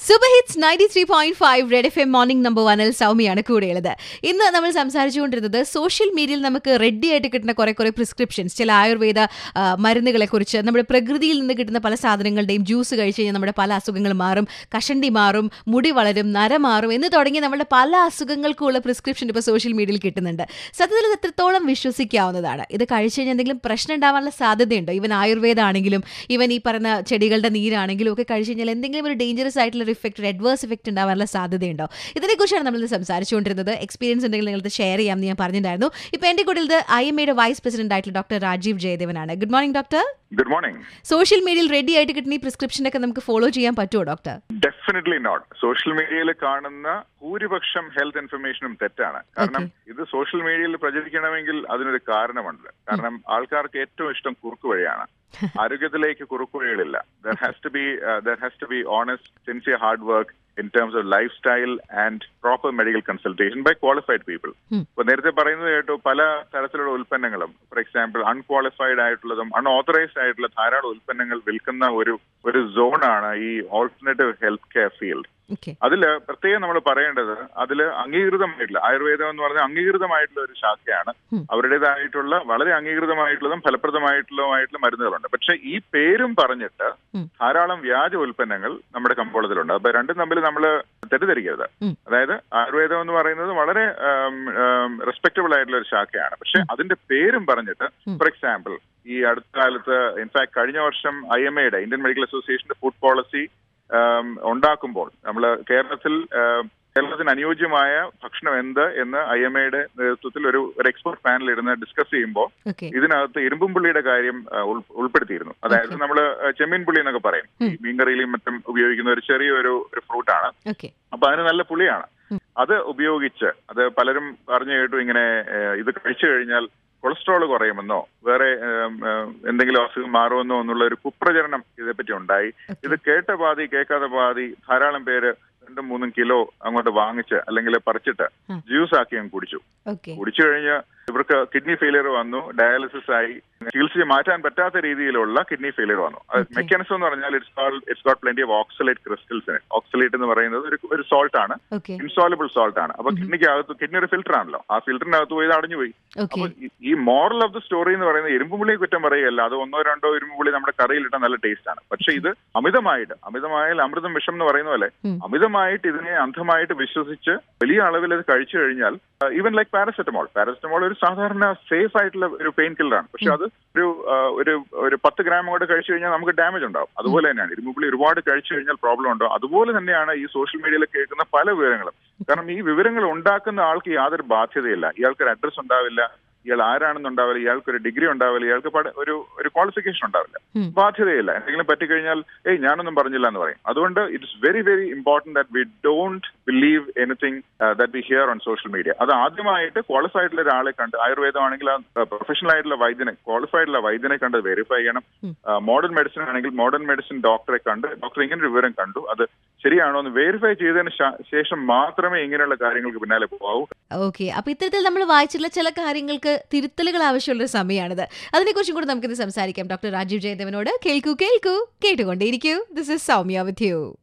Super hits ninety three point five Red F M morning number വണ്ണിൽ സൗമ്യയാണ് കൂടെയുള്ളത് ഇന്ന് നമ്മൾ സംസാരിച്ചുകൊണ്ടിരുന്നത് സോഷ്യൽ മീഡിയയിൽ നമുക്ക് റെഡി ആയിട്ട് കിട്ടുന്ന കുറെ കുറെ പ്രിസ്ക്രിപ്ഷൻസ് ചില ആയുർവേദ ആ, മരുന്നുകളെ കുറിച്ച് നമ്മുടെ പ്രകൃതിയിൽ നിന്ന് കിട്ടുന്ന പല സാധനങ്ങളുടെയും ജ്യൂസ് കഴിച്ച് കഴിഞ്ഞാൽ നമ്മുടെ പല അസുഖങ്ങൾ മാറും കഷണ്ടി മാറും മുടി വളരും നര മാറും എന്ന് തുടങ്ങി നമ്മുടെ പല അസുഖങ്ങൾക്കുള്ള പ്രിസ്ക്രിപ്ഷൻ ഇപ്പോൾ സോഷ്യൽ മീഡിയയിൽ കിട്ടുന്നുണ്ട് സത്യത്തിൽ ഇത് എത്രത്തോളം വിശ്വസിക്കാവുന്നതാണ് ഇത് കഴിച്ചു കഴിഞ്ഞാൽ എന്തെങ്കിലും പ്രശ്നം ഉണ്ടാവാനുള്ള സാധ്യതയുണ്ടോ ഇവൻ ആയുർവേദ ആണെങ്കിലും ഇവൻ ഈ പറയുന്ന ചെടികളുടെ നീരാണെങ്കിലും ഒക്കെ കഴിച്ചു കഴിഞ്ഞാൽ എന്തെങ്കിലും ഒരു ഡേഞ്ചറസ് ആയിട്ടുള്ള ഒരു ഇഫക്റ്റ് ഒരു അഡ്വേഴ്സ് ഇഫക്റ്റ് ഉണ്ടാവാനുള്ള സാധ്യതയുണ്ടോ ഇതിനെക്കുറിച്ചാണ് നമ്മൾ ഇന്ന് സംസാരിച്ചുകൊണ്ടിരുന്നത് എക്സ്പീരിയൻസ് ഉണ്ടെങ്കിൽ നിങ്ങൾക്ക് ഷെയർ ചെയ്യാമെന്ന് ഞാൻ പറഞ്ഞിട്ടുണ്ടായിരുന്നു ഇപ്പോൾ എൻ്റെ കൂടെ ഇത് ഐ എം എയുടെ വൈസ് പ്രസിഡന്റ് ആയിട്ടുള്ള ഡോക്ടർ രാജീവ് ജയദേവനാണ് good morning doctor good morning social മീഡിയയിൽ റെഡി ആയിട്ട് കിട്ടുന്ന ഈ പ്രിസ്ക്രിപ്ഷൻ ഒക്കെ നമുക്ക് ഫോളോ ചെയ്യാൻ പറ്റുമോ ഡോക്ടർ ഡെഫിനറ്റ്ലി നോട്ട് സോഷ്യൽ മീഡിയയിൽ കാണുന്ന ഭൂരിപക്ഷം ഹെൽത്ത് ഇൻഫർമേഷനും തെറ്റാണ് കാരണം ഇത് സോഷ്യൽ മീഡിയയിൽ പ്രചരിക്കണമെങ്കിൽ അതിനൊരു കാരണമുണ്ട് കാരണം ആൾക്കാർക്ക് ഏറ്റവും ഇഷ്ടം കുറുക്ക് വഴിയാണ് ആരോഗ്യത്തിലേക്ക് കുറുക്ക് വഴികളില്ല there has to be there has to be honest sincere hard work in terms of lifestyle and proper medical consultation by qualified people Hmm. ഇപ്പൊ നേരത്തെ പറയുന്നത് കേട്ടു പല തരത്തിലുള്ള ഉൽപ്പന്നങ്ങളും ഫോർ എക്സാമ്പിൾ അൺക്വാളിഫൈഡ് ആയിട്ടുള്ളതും അൺഓത്തറൈസ്ഡ് ആയിട്ടുള്ള ധാരാളം ഉൽപ്പന്നങ്ങൾ വിൽക്കുന്ന ഒരു ഒരു സോണാണ് ഈ alternative health care field okay അതില് പ്രത്യേകം നമ്മൾ പറയേണ്ടത് അതില് അംഗീകൃതമായിട്ടുള്ള ആയുർവേദം എന്ന് പറഞ്ഞാൽ അംഗീകൃതമായിട്ടുള്ള ഒരു ശാഖയാണ് ഉം. അവരുടേതായിട്ടുള്ള വളരെ അംഗീകൃതമായിട്ടുള്ളതും ഫലപ്രദമായിട്ടുള്ളതുമായിട്ടുള്ള മരുന്നുകളുണ്ട് പക്ഷെ ഈ പേരും പറഞ്ഞിട്ട് ഉം. ധാരാളം വ്യാജ ഉൽപ്പന്നങ്ങൾ നമ്മുടെ കമ്പോളത്തിലുണ്ട് അപ്പൊ രണ്ടും തമ്മിൽ നമ്മൾ തെറ്റിദ്ധരിക്കരുത് ഉം. അതായത് ആയുർവേദം എന്ന് പറയുന്നത് വളരെ റെസ്പെക്ടബിൾ ആയിട്ടുള്ള ഒരു ശാഖയാണ് പക്ഷെ അതിന്റെ പേരും പറഞ്ഞിട്ട് ഉം. ഫോർ എക്സാമ്പിൾ ഈ അടുത്ത കാലത്ത് ഇൻഫാക്ട് കഴിഞ്ഞ വർഷം ഐ എം എയുടെ ഇന്ത്യൻ മെഡിക്കൽ അസോസിയേഷന്റെ ഫുഡ് പോളിസി ഉണ്ടാക്കുമ്പോൾ നമ്മൾ കേരളത്തിൽ ആം, കേരളത്തിന് അനുയോജ്യമായ ഭക്ഷണം എന്ത് എന്ന് ഐ എം എയുടെ നേതൃത്വത്തിൽ ഒരു ഒരു എക്സ്പെർട്ട് പാനൽ ഇരുന്ന് ഡിസ്കസ് ചെയ്യുമ്പോൾ ഓക്കെ ഇതിനകത്ത് ഇരുമ്പും പുള്ളിയുടെ കാര്യം ആ, ഉൾ- ഉൾപ്പെടുത്തിയിരുന്നു അതായത് Okay. നമ്മൾ ചെമ്മീൻ പുള്ളി എന്നൊക്കെ പറയും ഈ ഉം. മീൻകറിയിലും മറ്റും ഉപയോഗിക്കുന്ന ഒരു ചെറിയൊരു ഒരു ഫ്രൂട്ടാണ് ഓക്കെ അപ്പൊ അതിന് നല്ല പുളിയാണ് ഉം. അത് ഉപയോഗിച്ച് അത് പലരും പറഞ്ഞു കേട്ടു ഇങ്ങനെ ഏഹ്, ഇത് കഴിച്ചു കഴിഞ്ഞാൽ കൊളസ്ട്രോൾ കുറയുമെന്നോ വേറെ ഏം, ഏം, എന്തെങ്കിലും അസുഖം മാറുമെന്നോ എന്നുള്ള ഒരു കുപ്രചരണം ഇതേപ്പറ്റി ഉണ്ടായി ഇത് കേട്ട പാതി കേൾക്കാത്ത പാതി ധാരാളം പേര് രണ്ടും മൂന്നും കിലോ അങ്ങോട്ട് വാങ്ങിച്ച് അല്ലെങ്കിൽ പറിച്ചിട്ട് ഉം. ജ്യൂസ് ആക്കി അങ്ങ് കുടിച്ചു ഓക്കെ കുടിച്ചു കഴിഞ്ഞ് ഇവർക്ക് കിഡ്നി ഫെയിലിയർ വന്നു ഡയാലിസിസ് ആയി ചികിത്സിച്ച് മാറ്റാൻ പറ്റാത്ത രീതിയിലുള്ള കിഡ്നി ഫെയിലിയർ വന്നു Okay. മെക്കാനിസം എന്ന് പറഞ്ഞാൽ it's call it's got plenty of oxalate crystals oxalate എന്ന് പറയുന്നത് ഒരു ഒരു സോൾട്ട് ആണ് ഓക്കെ ഇൻസോലബിൾ സോൾട്ട് ആണ് അപ്പൊ കിഡ്നിക്ക് അകത്ത് കിഡ്നി ഒരു ഫിൽറ്റർ ആണല്ലോ ആ ഫിൽറ്ററിനകത്ത് പോയി ഇത് അടഞ്ഞു പോയി ഓക്കെ അപ്പൊ ഈ- ഈ മോറൽ ഓഫ് ദ സ്റ്റോറി എന്ന് പറയുന്നത് ഇരുമ്പുപുള്ളിയെ കുറ്റം പറയുകയല്ല അത് ഒന്നോ രണ്ടോ ഇരുമ്പുപുള്ളി നമ്മുടെ കറിയിലിട്ട നല്ല ടേസ്റ്റ് ആണ് പക്ഷെ ഇത് അമിതമായിട്ട് അമിതമായാൽ അമൃതം വിഷം എന്ന് പറയുന്ന പോലെ ഉം. അമിതമായിട്ട് ഇതിനെ അന്ധമായിട്ട് വിശ്വസിച്ച് വലിയ അളവിൽ അത് കഴിച്ചു കഴിഞ്ഞാൽ ഈവൻ ലൈക്ക് പാരസെറ്റമോൾ പാരസെറ്റമോൾ ഒരു സാധാരണ സേഫ് ആയിട്ടുള്ള ഒരു പെയിൻ കില്ലറാണ് പക്ഷെ അത് ഒരു ആ, ഒരു ഒരു പത്ത് ഗ്രാം കൂടെ കഴിച്ചു കഴിഞ്ഞാൽ നമുക്ക് ഡാമേജ് ഉണ്ടാവും അതുപോലെ തന്നെയാണ് ഇരുമ്പുള്ളി ഒരുപാട് കഴിച്ചു കഴിഞ്ഞാൽ പ്രോബ്ലം ഉണ്ടോ അതുപോലെ തന്നെയാണ് ഈ സോഷ്യൽ മീഡിയയിൽ കേൾക്കുന്ന പല വിവരങ്ങളും കാരണം ഈ വിവരങ്ങൾ ഉണ്ടാക്കുന്ന ആൾക്ക് യാതൊരു ബാധ്യതയില്ല ഇയാൾക്ക് ഒരു അഡ്രസ് ഉണ്ടാവില്ല ഇയാൾ ആരാണെന്നുണ്ടാവില്ല ഇയാൾക്ക് ഒരു ഡിഗ്രി ഉണ്ടാവില്ല ഇയാൾക്ക് പഠ- ഒരു ഒരു ക്വാളിഫിക്കേഷൻ ഉണ്ടാവില്ല ഉം. ബാധ്യതയില്ല എന്തെങ്കിലും പറ്റിക്കഴിഞ്ഞാൽ ഏയ് ഞാനൊന്നും പറഞ്ഞില്ല എന്ന് പറയും അതുകൊണ്ട് it's very very important that we don't believe anything that we hear on social media അത് ആദ്യമായിട്ട് ക്വാളിഫൈഡ് ആയിട്ടുള്ള ഒരാളെ കണ്ട് ആയുർവേദമാണെങ്കിൽ പ്രൊഫഷണൽ ആയിട്ടുള്ള വൈദ്യനെ ക്വാളിഫൈഡ് ആയിട്ടുള്ള വൈദ്യനെ കണ്ട് വെരിഫൈ ചെയ്യണം ഉം. മോഡേൺ മെഡിസിൻ ആണെങ്കിൽ മോഡേൺ മെഡിസിൻ ഡോക്ടറെ കണ്ട് ഡോക്ടർ ഇങ്ങനെ ഒരു വിവരം കണ്ടു അത് ശരിയാണോ എന്ന് വെരിഫൈ ചെയ്തതിന് ശ- ശേഷം മാത്രമേ ഇങ്ങനെയുള്ള കാര്യങ്ങൾക്ക് പിന്നാലെ പോകാവൂ ഓക്കെ അപ്പൊ ഇത്തരത്തിൽ നമ്മൾ വായിച്ചിട്ടുള്ള ചില കാര്യങ്ങൾക്ക് തിരുത്തലുകൾ ആവശ്യമുള്ള ഒരു സമയമാണിത് അതിനെക്കുറിച്ചും കൂടി നമുക്കിത് സംസാരിക്കാം ഡോക്ടർ രാജീവ് ജയദേവനോട് കേൾക്കൂ കേൾക്കൂ കേട്ടുകൊണ്ടേയിരിക്കൂ this is Soumya with U